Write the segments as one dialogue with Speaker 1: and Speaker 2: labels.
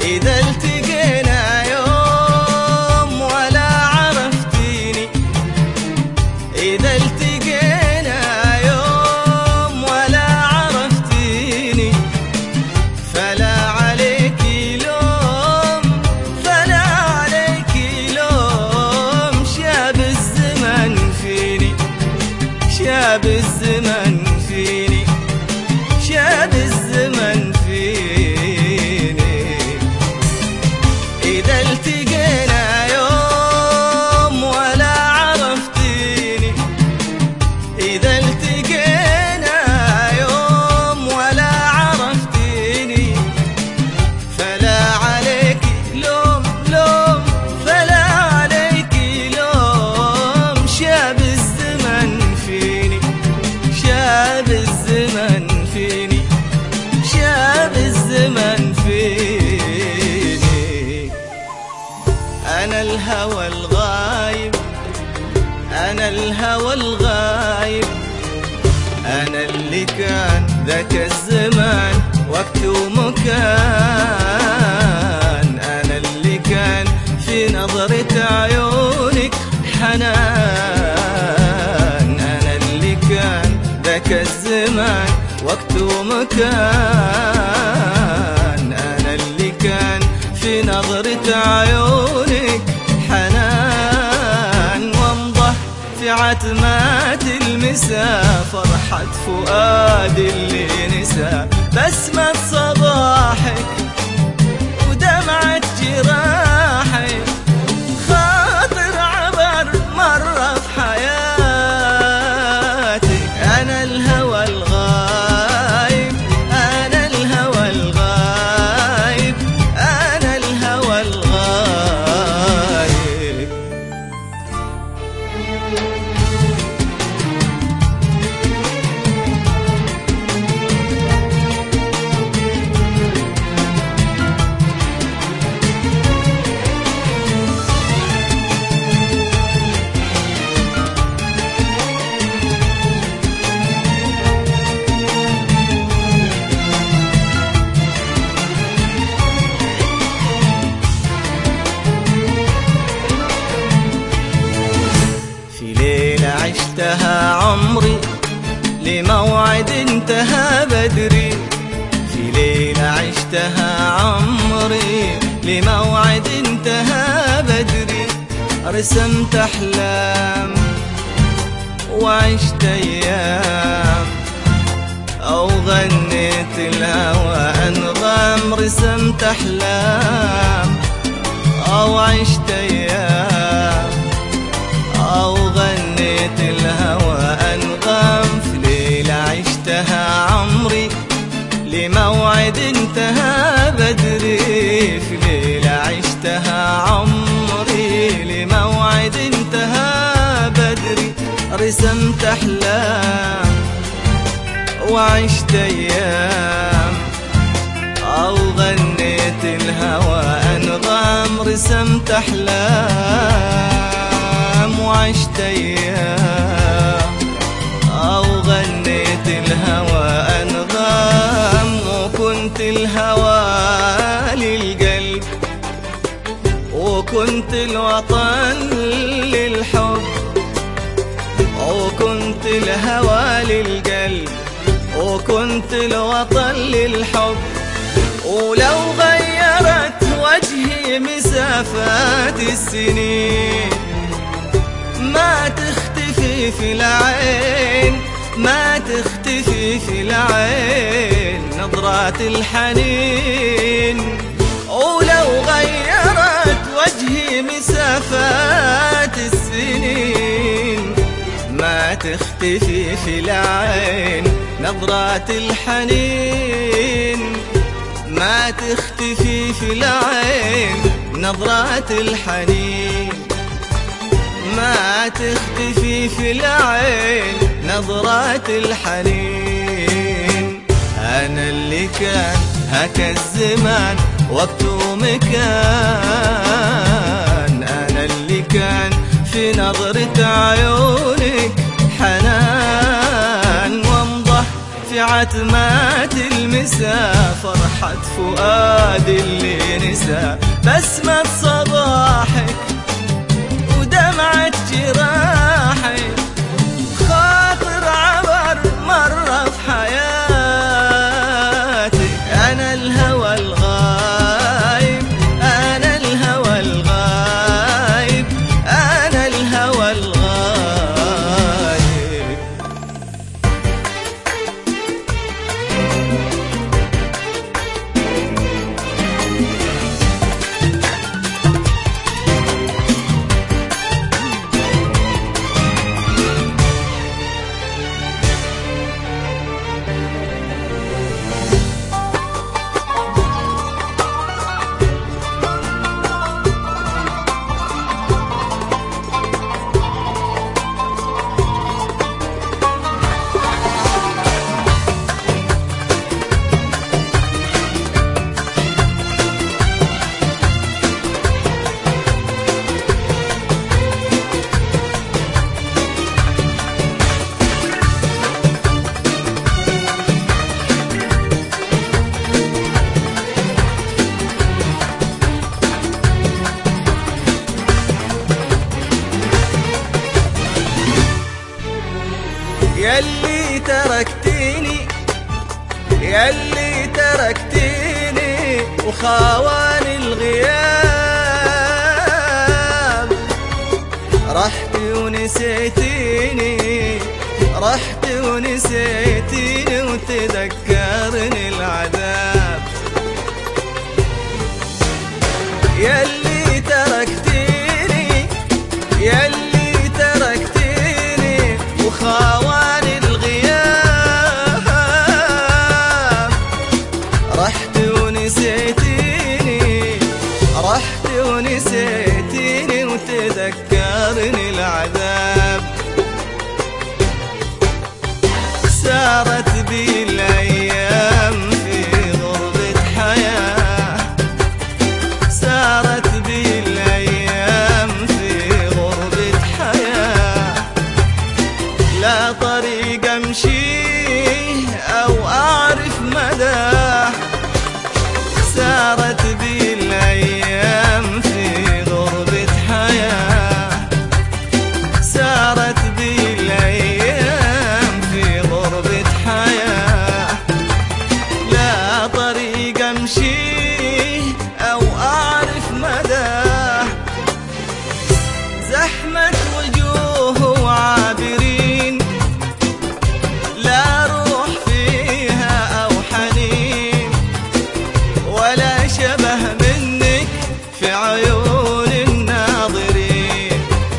Speaker 1: إذا التقينا يوم ولا عرفتيني إذا التقينا يوم ولا عرفتيني فلا عليك لوم فلا عليك لوم شاب الزمن فيني شاب الزمن فيني شاب الزمن فيني إذا التقينا يوم ولا عرفتيني إذا التقينا يوم ولا عرفتيني فلا عليك لوم لوم فلا عليك لوم شاب الزمن فيني شاب الزمن فيني شاب الزمن فيني أنا الهوى الغايب أنا الهوى الغايب أنا اللي كان ذاك الزمان وقت ومكان أنا اللي كان في نظرة عيونك حنان أنا اللي كان ذاك الزمان وقت ومكان أنا اللي كان في نظرة عيونك حنان وامضح في عتمات المساء فرحة فؤاد اللي نسى بسمة صباحك ودمعة جراحك خاطر عبر مرة في حياتك أنا الهوى الغايب أنا الهوى الغايب أنا الهوى الغايب في ليلة عشتها عمري لموعد انتهى بدري في ليلة عشتها عمري لموعد انتهى بدري رسمت أحلام وعشت أيام أو غنيت الهوى أنغام رسمت أحلام أو عشت أيام أو غنيت الهوى أنغام في ليلة عشتها عمري لموعد انتهى بدري في ليلة عشتها عمري لموعد انتهى بدري رسمت أحلام وعشت أيام أو غنيت الهوى أنغام رسمت أحلام وعشت أيام أو غنيت الهوى أنغام وكنت الهوى للقلب وكنت الوطن للحب وكنت الهوى للقلب وكنت الوطن للحب ولو غيرت وجهي مسافات السنين ما تختفي في العين ما تختفي في العين نظرات الحنين ولو غيرت وجهي مسافات السنين ما تختفي في العين نظرات الحنين ما تختفي في العين نظرات الحنين ما تختفي في العين نظرات الحنين أنا اللي كان هكا الزمان وقت ومكان أنا اللي كان في نظرة عيونك حنان وامضح في عتمات المساء فرحة فؤاد اللي نسى بسمة صباحك ودمعة جراحك خاطر عبر مرة في حياتي أنا الهوى الغايب أنا الهوى الغايب أنا الهوى الغايب يلي تركتيني يلي تركتيني وخاواني الغياب رحت ونسيتيني رحت ونسيتيني وتذكرني العذاب يلي تركتيني يلي تركتيني وخاواني الغياب رحت ونسيتيني رحت ونسيتيني وتذكرني العذاب سارت بي الايام في غربة حياه سارت بي الأيام في غربة حياة لا طريق أمشيه أو أعرف مداه سارت بي الأيام في غربة حياة سارت بي الأيام في غربة حياة لا طريق امشيه او اعرف مداه زحمة وجوه وعابرين لا روح فيها او حنين ولا شبه منك في عيون الناظرين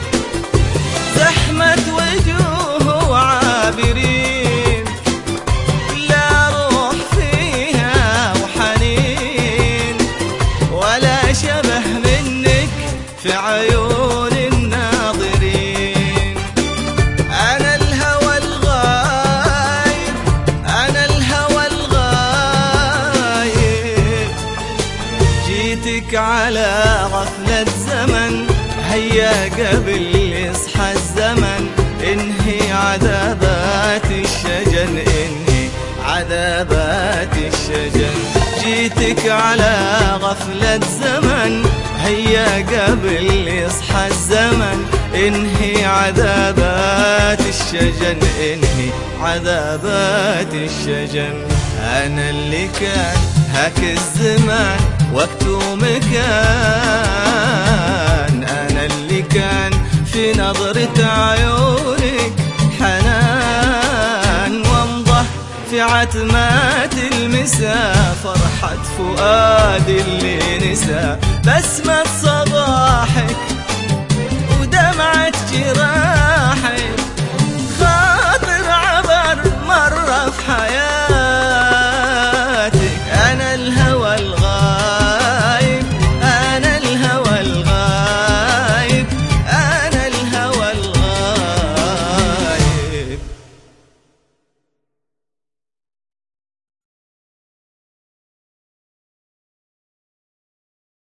Speaker 1: زحمة وجوه وعابرين لا روح فيها وحنين ولا شبه منك في عيون الناظرين أنا الهوى الغايب أنا الهوى الغايب جيتك على غفلة زمن هيا قبل يصحى الزمن انهي عذابات الشجن انهي عذابات الشجن جيتك على غفلة زمن هيا قبل يصحى الزمن انهي عذابات الشجن انهي عذابات الشجن انا اللي كان هاك الزمان وقت ومكان انا اللي كان في نظرة عيونك حنان وامضى في عتمات المساء فرحة فؤاد اللي نسى بسمة صباحك